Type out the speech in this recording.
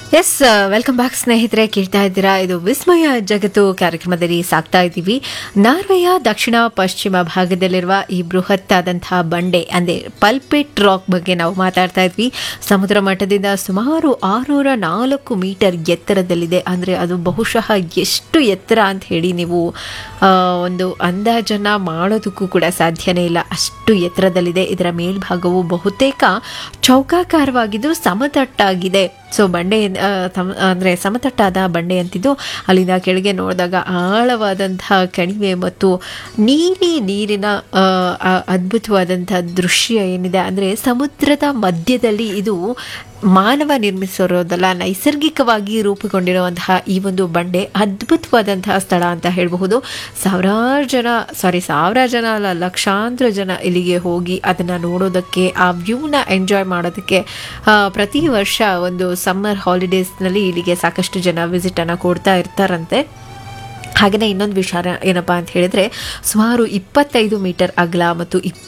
S welcome back ಸ್ನೇಹಿತರೆ ಕೇಳ್ತಾ ಇದ್ದೀರಾ ಇದು ವಿಸ್ಮಯ ಜಗತ್ತು ಕಾರ್ಯಕ್ರಮದಲ್ಲಿ ಸಾಕ್ತಾ ಇದ್ದೀವಿ ನಾರ್ವೆಯ ದಕ್ಷಿಣ ಪಶ್ಚಿಮ ಭಾಗದಲ್ಲಿರುವ ಈ ಬೃಹತ್ ಆದಂತಹ ಬಂಡೆ ಅಂದ್ರೆ ಪಲ್ಪೆಟ್ ರಾಕ್ ಬಗ್ಗೆ ನಾವು ಮಾತಾಡ್ತಾ ಇದ್ವಿ ಸಮುದ್ರ ಮಟ್ಟದಿಂದ ಸುಮಾರು ಆರುನೂರ ನಾಲ್ಕು ಮೀಟರ್ ಎತ್ತರದಲ್ಲಿದೆ ಅಂದ್ರೆ ಅದು ಬಹುಶಃ ಎಷ್ಟು ಎತ್ತರ ಅಂತ ಹೇಳಿ ನೀವು ಆ, ಒಂದು ಅಂದಾಜನ್ನ ಮಾಡೋದಕ್ಕೂ ಕೂಡ ಸಾಧ್ಯನೇ ಇಲ್ಲ ಅಷ್ಟು ಎತ್ತರದಲ್ಲಿದೆ ಇದರ ಮೇಲ್ಭಾಗವು ಬಹುತೇಕ ಚೌಕಾಕಾರವಾಗಿದ್ದು ಸಮತಟ್ಟಾಗಿದೆ ಸೊ ಬಂಡೆ ಆ, ತಮ್- ಅಂದ್ರೆ ಸಮತಟ್ಟಾದ ಬಂಡೆ ಅಂತಿದ್ದು ಅಲ್ಲಿಂದ ಕೆಳಗೆ ನೋಡಿದಾಗ ಆಳವಾದಂತಹ ಕಣಿವೆ ಮತ್ತು ನೀಲಿ ನೀರಿನ ಆ, ಆ ಅದ್ಭುತವಾದಂತಹ ದೃಶ್ಯ ಏನಿದೆ ಅಂದರೆ ಸಮುದ್ರದ ಮಧ್ಯದಲ್ಲಿ ಇದು ಮಾನವ ನಿರ್ಮಿಸಿರೋದಲ್ಲ ನೈಸರ್ಗಿಕವಾಗಿ ರೂಪುಗೊಂಡಿರುವಂತಹ ಈ ಒಂದು ಬಂಡೆ ಅದ್ಭುತವಾದಂತಹ ಸ್ಥಳ ಅಂತ ಹೇಳಬಹುದು ಸಾವಿರಾರು ಜನ ಸಾರಿ ಸಾವಿರಾರು ಜನ ಅಲ್ಲ ಲಕ್ಷಾಂತರ ಜನ ಇಲ್ಲಿಗೆ ಹೋಗಿ ಅದನ್ನು ನೋಡೋದಕ್ಕೆ ಆ ವ್ಯೂನ ಎಂಜಾಯ್ ಮಾಡೋದಕ್ಕೆ ಆ, ಪ್ರತಿ ವರ್ಷ ಒಂದು ಸಮ್ಮರ್ ಹಾಲಿಡೇಸ್ನಲ್ಲಿ ಇಲ್ಲಿಗೆ ಸಾಕಷ್ಟು ಜನ ವಿಸಿಟನ್ನು ಕೊಡ್ತಾ ಇರ್ತಾರಂತೆ ಹಾಗೆಯೇ ಇನ್ನೊಂದು ವಿಚಾರ ಏನಪ್ಪ ಅಂತ ಹೇಳಿದ್ರೆ ಸುಮಾರು ಇಪ್ಪತ್ತೈದು ಮೀಟರ್ ಅಗಲ ಮತ್ತು